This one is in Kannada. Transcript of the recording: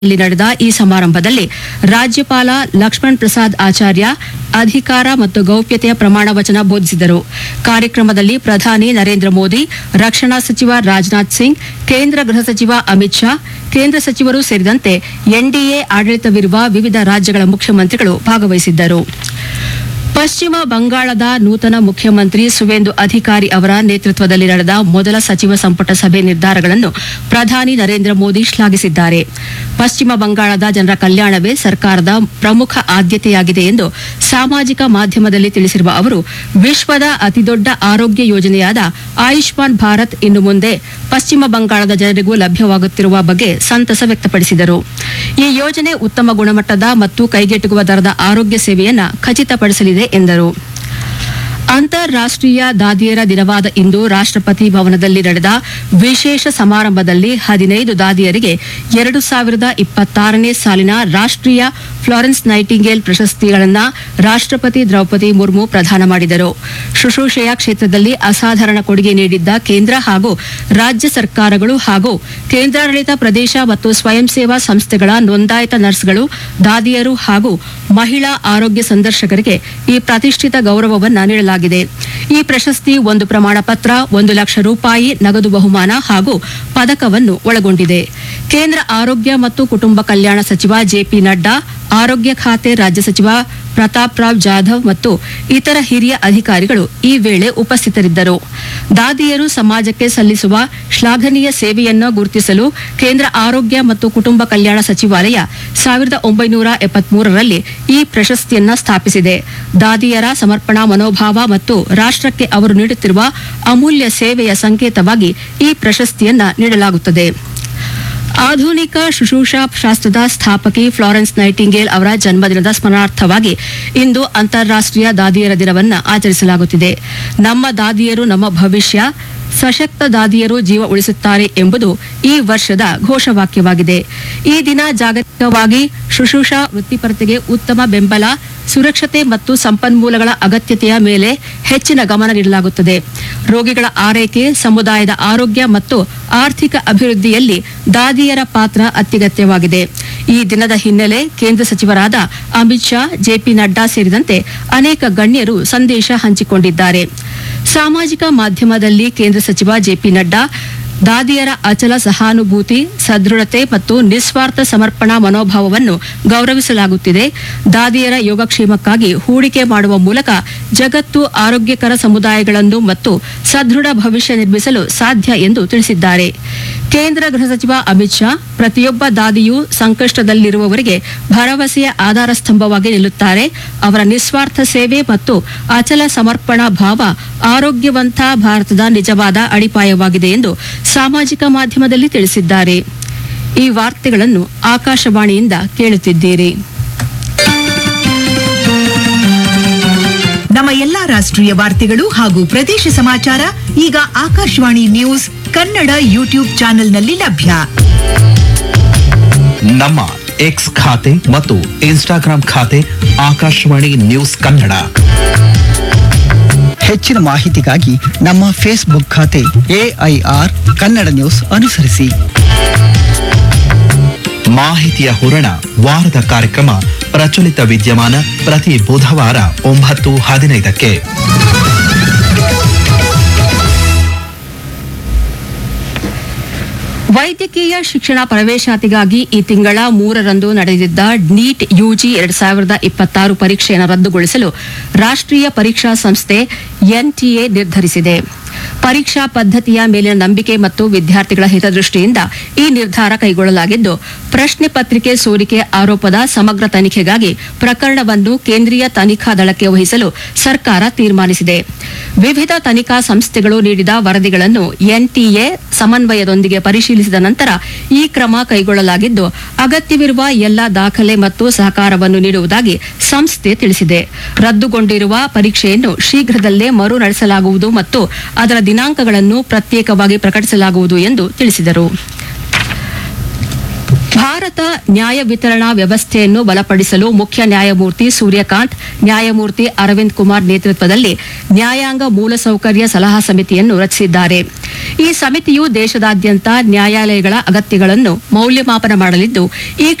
ಲ್ಲಿ ನಡೆದ ಈ ಸಮಾರಂಭದಲ್ಲಿ ರಾಜ್ಯಪಾಲ ಲಕ್ಷ್ಮಣ್ ಪ್ರಸಾದ್ ಆಚಾರ್ಯ ಅಧಿಕಾರ ಮತ್ತು ಗೌಪ್ಯತೆಯ ಪ್ರಮಾಣ ವಚನ ಬೋಧಿಸಿದರು ಕಾರ್ಯಕ್ರಮದಲ್ಲಿ ಪ್ರಧಾನಿ ನರೇಂದ್ರ ಮೋದಿ ರಕ್ಷಣಾ ಸಚಿವ ರಾಜನಾಥ್ ಸಿಂಗ್ ಕೇಂದ್ರ ಗೃಹ ಸಚಿವ ಅಮಿತ್ ಶಾ ಕೇಂದ್ರ ಸಚಿವರು ಸೇರಿದಂತೆ ಎನ್ಡಿಎ ಆಡಳಿತವಿರುವ ವಿವಿಧ ರಾಜ್ಯಗಳ ಮುಖ್ಯಮಂತ್ರಿಗಳು ಭಾಗವಹಿಸಿದ್ದರು ಪಶ್ಚಿಮ ಬಂಗಾಳದ ನೂತನ ಮುಖ್ಯಮಂತ್ರಿ ಸುವೇಂದು ಅಧಿಕಾರಿ ಅವರ ನೇತೃತ್ವದಲ್ಲಿ ನಡೆದ ಮೊದಲ ಸಚಿವ ಸಂಪುಟ ಸಭೆ ನಿರ್ಧಾರಗಳನ್ನು ಪ್ರಧಾನಿ ನರೇಂದ್ರ ಮೋದಿ ಶ್ಲಾಘಿಸಿದ್ದಾರೆ ಪಶ್ಚಿಮ ಬಂಗಾಳದ ಜನರ ಕಲ್ಯಾಣವೇ ಸರ್ಕಾರದ ಪ್ರಮುಖ ಆದ್ಯತೆಯಾಗಿದೆ ಎಂದು ಸಾಮಾಜಿಕ ಮಾಧ್ಯಮದಲ್ಲಿ ತಿಳಿಸಿರುವ ಅವರು ವಿಶ್ವದ ಅತಿದೊಡ್ಡ ಆರೋಗ್ಯ ಯೋಜನೆಯಾದ ಆಯುಷ್ಮಾನ್ ಭಾರತ್ ಇನ್ನು ಮುಂದೆ ಪಶ್ಚಿಮ ಬಂಗಾಳದ ಜನರಿಗೂ ಲಭ್ಯವಾಗುತ್ತಿರುವ ಬಗ್ಗೆ ಸಂತಸ ವ್ಯಕ್ತಪಡಿಸಿದರು ಈ ಯೋಜನೆ ಉತ್ತಮ ಗುಣಮಟ್ಟದ ಮತ್ತು ಕೈಗೆಟುಕುವ ದರದ ಆರೋಗ್ಯ ಸೇವೆಯನ್ನ ಖಚಿತಪಡಿಸಲಿದೆ ಎಂದರು ಅಂತಾರಾಷ್ಟ್ರೀಯ ದಾದಿಯರ ದಿನವಾದ ಇಂದು ರಾಷ್ಟ್ರಪತಿ ಭವನದಲ್ಲಿ ನಡೆದ ವಿಶೇಷ ಸಮಾರಂಭದಲ್ಲಿ ಹದಿನೈದು ದಾದಿಯರಿಗೆ ಎರಡು ಸಾವಿರದ ಇಪ್ಪತ್ತಾರನೇ ಸಾಲಿನ ರಾಷ್ಟ್ರೀಯ ಫ್ಲಾರೆನ್ಸ್ ನೈಟಿಂಗೇಲ್ ಪ್ರಶಸ್ತಿಗಳನ್ನು ರಾಷ್ಟ್ರಪತಿ ದ್ರೌಪದಿ ಮುರ್ಮು ಪ್ರದಾನ ಮಾಡಿದರು ಶುಶ್ರೂಷೆಯ ಕ್ಷೇತ್ರದಲ್ಲಿ ಅಸಾಧಾರಣ ಕೊಡುಗೆ ನೀಡಿದ್ದ ಕೇಂದ್ರ ಹಾಗೂ ರಾಜ್ಯ ಸರ್ಕಾರಗಳು ಹಾಗೂ ಕೇಂದ್ರಾಡಳಿತ ಪ್ರದೇಶ ಮತ್ತು ಸ್ವಯಂ ಸೇವಾ ಸಂಸ್ಥೆಗಳ ನೋಂದಾಯಿತ ನರ್ಸ್ಗಳು ದಾದಿಯರು ಹಾಗೂ ಮಹಿಳಾ ಆರೋಗ್ಯ ಸಂದರ್ಶಕರಿಗೆ ಈ ಪ್ರತಿಷ್ಠಿತ ಗೌರವವನ್ನು ನೀಡಲಾಗಿದೆ ಈ ಪ್ರಶಸ್ತಿ ಒಂದು ಪ್ರಮಾಣ ಪತ್ರ ಒಂದು ಲಕ್ಷ ರೂಪಾಯಿ ನಗದು ಬಹುಮಾನ ಹಾಗೂ ಪದಕವನ್ನು ಒಳಗೊಂಡಿದೆ ಕೇಂದ್ರ ಆರೋಗ್ಯ ಮತ್ತು ಕುಟುಂಬ ಕಲ್ಯಾಣ ಸಚಿವ ಜೆಪಿ ನಡ್ಡಾ ಆರೋಗ್ಯ ಖಾತೆ ರಾಜ್ಯ ಸಚಿವ ಪ್ರತಾಪ್ ರಾವ್ ಜಾಧವ್ ಮತ್ತು ಇತರ ಹಿರಿಯ ಅಧಿಕಾರಿಗಳು ಈ ವೇಳೆ ಉಪಸ್ಥಿತರಿದ್ದರು ದಾದಿಯರು ಸಮಾಜಕ್ಕೆ ಸಲ್ಲಿಸುವ ಶ್ಲಾಘನೀಯ ಸೇವೆಯನ್ನು ಗುರುತಿಸಲು ಕೇಂದ್ರ ಆರೋಗ್ಯ ಮತ್ತು ಕುಟುಂಬ ಕಲ್ಯಾಣ ಸಚಿವಾಲಯ ಸಾವಿರದ ಒಂಬೈನೂರ ಎಪ್ಪತ್ಮೂರರಲ್ಲಿ ಈ ಪ್ರಶಸ್ತಿಯನ್ನ ಸ್ಥಾಪಿಸಿದೆ ದಾದಿಯರ ಸಮರ್ಪಣಾ ಮನೋಭಾವ ಮತ್ತು ರಾಷ್ಟ್ರಕ್ಕೆ ಅವರು ನೀಡುತ್ತಿರುವ ಅಮೂಲ್ಯ ಸೇವೆಯ ಸಂಕೇತವಾಗಿ ಈ ಪ್ರಶಸ್ತಿಯನ್ನ ನೀಡಲಾಗುತ್ತದೆ ಆಧುನಿಕ ಶುಶ್ರೂಷಾ ಶಾಸ್ತ್ರದ ಸ್ಥಾಪಕಿ ಫ್ಲಾರೆನ್ಸ್ ನೈಟಿಂಗೇಲ್ ಅವರ ಜನ್ಮದಿನದ ಸ್ಮರಣಾರ್ಥವಾಗಿ ಇಂದು ಅಂತಾರಾಷ್ಟ್ರೀಯ ದಾದಿಯರ ದಿನವನ್ನು ಆಚರಿಸಲಾಗುತ್ತಿದೆ ನಮ್ಮ ದಾದಿಯರು ನಮ್ಮ ಭವಿಷ್ಯ ಸಶಕ್ತ ದಾದಿಯರು ಜೀವ ಉಳಿಸುತ್ತಾರೆ ಎಂಬುದು ಈ ವರ್ಷದ ಘೋಷವಾಕ್ಯವಾಗಿದೆ ಈ ದಿನ ಜಾಗತಿಕವಾಗಿ ಶುಶ್ರೂಷಾ ವೃತ್ತಿಪರತೆಗೆ ಉತ್ತಮ ಬೆಂಬಲ ಸುರಕ್ಷತೆ ಮತ್ತು ಸಂಪನ್ಮೂಲಗಳ ಅಗತ್ಯತೆಯ ಮೇಲೆ ಹೆಚ್ಚಿನ ಗಮನ ನೀಡಲಾಗುತ್ತದೆ ರೋಗಿಗಳ ಆರೈಕೆ ಸಮುದಾಯದ ಆರೋಗ್ಯ ಮತ್ತು ಆರ್ಥಿಕ ಅಭಿವೃದ್ಧಿಯಲ್ಲಿ ದಾದಿಯರ ಪಾತ್ರ ಅತ್ಯಗತ್ಯವಾಗಿದೆ ಈ ದಿನದ ಹಿನ್ನೆಲೆ ಕೇಂದ್ರ ಸಚಿವರಾದ ಅಮಿತ್ ಶಾ ಜೆಪಿ ನಡ್ಡಾ ಸೇರಿದಂತೆ ಅನೇಕ ಗಣ್ಯರು ಸಂದೇಶ ಹಂಚಿಕೊಂಡಿದ್ದಾರೆ ಸಾಮಾಜಿಕ ಮಾಧ್ಯಮದಲ್ಲಿ ಕೇಂದ್ರ ಸಚಿವ ಜೆಪಿ ನಡ್ಡಾ ದಾದಿಯರ ಅಚಲ ಸಹಾನುಭೂತಿ ಸದೃಢತೆ ಮತ್ತು ನಿಸ್ವಾರ್ಥ ಸಮರ್ಪಣಾ ಮನೋಭಾವವನ್ನು ಗೌರವಿಸಲಾಗುತ್ತಿದೆ ದಾದಿಯರ ಯೋಗಕ್ಷೇಮಕ್ಕಾಗಿ ಹೂಡಿಕೆ ಮಾಡುವ ಮೂಲಕ ಜಗತ್ತು ಆರೋಗ್ಯಕರ ಸಮುದಾಯಗಳನ್ನು ಮತ್ತು ಸದೃಢ ಭವಿಷ್ಯ ನಿರ್ಮಿಸಲು ಸಾಧ್ಯ ಎಂದು ತಿಳಿಸಿದ್ದಾರೆ ಕೇಂದ್ರ ಗೃಹ ಸಚಿವ ಅಮಿತ್ ಶಾ ಪ್ರತಿಯೊಬ್ಬ ದಾದಿಯೂ ಸಂಕಷ್ಟದಲ್ಲಿರುವವರಿಗೆ ಭರವಸೆಯ ಆಧಾರ ಸ್ತಂಭವಾಗಿ ನಿಲ್ಲುತ್ತಾರೆ ಅವರ ನಿಸ್ವಾರ್ಥ ಸೇವೆ ಮತ್ತು ಅಚಲ ಸಮರ್ಪಣಾ ಭಾವ ಆರೋಗ್ಯವಂತ ಭಾರತದ ನಿಜವಾದ ಅಡಿಪಾಯವಾಗಿದೆ ಎಂದು ಸಾಮಾಜಿಕ ಮಾಧ್ಯಮದಲ್ಲಿ ತಿಳಿಸಿದ್ದಾರೆ ಈ ವಾರ್ತೆಗಳನ್ನು ಆಕಾಶವಾಣಿಯಿಂದ ಕೇಳುತ್ತಿದ್ದೀರಿ ನಮ್ಮ ಎಲ್ಲಾ ರಾಷ್ಟ್ರೀಯ ವಾರ್ತೆಗಳು ಹಾಗೂ ಪ್ರದೇಶ ಸಮಾಚಾರ ಈಗ ಆಕಾಶವಾಣಿ ನ್ಯೂಸ್ ಕನ್ನಡ ಯೂಟ್ಯೂಬ್ ಚಾನೆಲ್ನಲ್ಲಿ ಲಭ್ಯ ನಮ್ಮ ಎಕ್ಸ್ ಖಾತೆ ಮತ್ತು ಇನ್ಸ್ಟಾಗ್ರಾಂ ಖಾತೆ ಆಕಾಶವಾಣಿ ನ್ಯೂಸ್ ಕನ್ನಡ ಹೆಚ್ಚಿನ ಮಾಹಿತಿಗಾಗಿ ನಮ್ಮ ಫೇಸ್ಬುಕ್ ಖಾತೆ ಎಐಆರ್ ಕನ್ನಡ ನ್ಯೂಸ್ ಅನುಸರಿಸಿ ಮಾಹಿತಿಯ ಹೂರಣ ವಾರದ ಕಾರ್ಯಕ್ರಮ ಪ್ರಚಲಿತ ವಿದ್ಯಮಾನ ಪ್ರತಿ ಬುಧವಾರ ಒಂಬತ್ತು ಹದಿನೈದಕ್ಕೆ ವೈದ್ಯಕೀಯ ಶಿಕ್ಷಣ ಪ್ರವೇಶಾತಿಗಾಗಿ ಈ ತಿಂಗಳ ಮೂರರಂದು ನಡೆದಿದ್ದ ನೀಟ್ ಯುಜಿ ಎರಡ್ ಸಾವಿರದ ಇಪ್ಪತ್ತಾರು ಪರೀಕ್ಷೆಯನ್ನು ರದ್ದುಗೊಳಿಸಲು ರಾಷ್ಟ್ರೀಯ ಪರೀಕ್ಷಾ ಸಂಸ್ಥೆ ಎನ್ಟಿಎ ನಿರ್ಧರಿಸಿದೆ ಪರೀಕ್ಷಾ ಪದ್ಧತಿಯ ಮೇಲಿನ ನಂಬಿಕೆ ಮತ್ತು ವಿದ್ಯಾರ್ಥಿಗಳ ಹಿತದೃಷ್ಟಿಯಿಂದ ಈ ನಿರ್ಧಾರ ಕೈಗೊಳ್ಳಲಾಗಿದ್ದು ಪ್ರಶ್ನೆ ಪತ್ರಿಕೆ ಸೋರಿಕೆ ಆರೋಪದ ಸಮಗ್ರ ತನಿಖೆಗಾಗಿ ಪ್ರಕರಣವನ್ನು ಕೇಂದ್ರೀಯ ತನಿಖಾ ದಳಕ್ಕೆ ವಹಿಸಲು ಸರ್ಕಾರ ತೀರ್ಮಾನಿಸಿದೆ ವಿವಿಧ ತನಿಖಾ ಸಂಸ್ಥೆಗಳು ನೀಡಿದ ವರದಿಗಳನ್ನು ಎನ್ಟಿಎ ಸಮನ್ವಯದೊಂದಿಗೆ ಪರಿಶೀಲಿಸಿದ ನಂತರ ಈ ಕ್ರಮ ಕೈಗೊಳ್ಳಲಾಗಿದ್ದು ಅಗತ್ಯವಿರುವ ಎಲ್ಲ ದಾಖಲೆ ಮತ್ತು ಸಹಕಾರವನ್ನು ನೀಡುವುದಾಗಿ ಸಂಸ್ಥೆ ತಿಳಿಸಿದೆ ರದ್ದುಗೊಂಡಿರುವ ಪರೀಕ್ಷೆಯನ್ನು ಶೀಘ್ರದಲ್ಲೇ ಮರು ನಡೆಸಲಾಗುವುದು ಮತ್ತು ಅದರ ದಿನಾಂಕಗಳನ್ನು ಪ್ರತ್ಯೇಕವಾಗಿ ಪ್ರಕಟಿಸಲಾಗುವುದು ಎಂದು ತಿಳಿಸಿದರು ಭಾರತ ನ್ಯಾಯ ವಿತರಣಾ ವ್ಯವಸ್ಥೆಯನ್ನು ಬಲಪಡಿಸಲು ಮುಖ್ಯ ನ್ಯಾಯಮೂರ್ತಿ ಸೂರ್ಯಕಾಂತ್ ನ್ಯಾಯಮೂರ್ತಿ ಅರವಿಂದ್ ಕುಮಾರ್ ನೇತೃತ್ವದಲ್ಲಿ ನ್ಯಾಯಾಂಗ ಮೂಲಸೌಕರ್ಯ ಸಲಹಾ ಸಮಿತಿಯನ್ನು ರಚಿಸಿದ್ದಾರೆ ಈ ಸಮಿತಿಯು ದೇಶದಾದ್ಯಂತ ನ್ಯಾಯಾಲಯಗಳ ಅಗತ್ಯಗಳನ್ನು ಮೌಲ್ಯಮಾಪನ ಮಾಡಲಿದ್ದು ಈ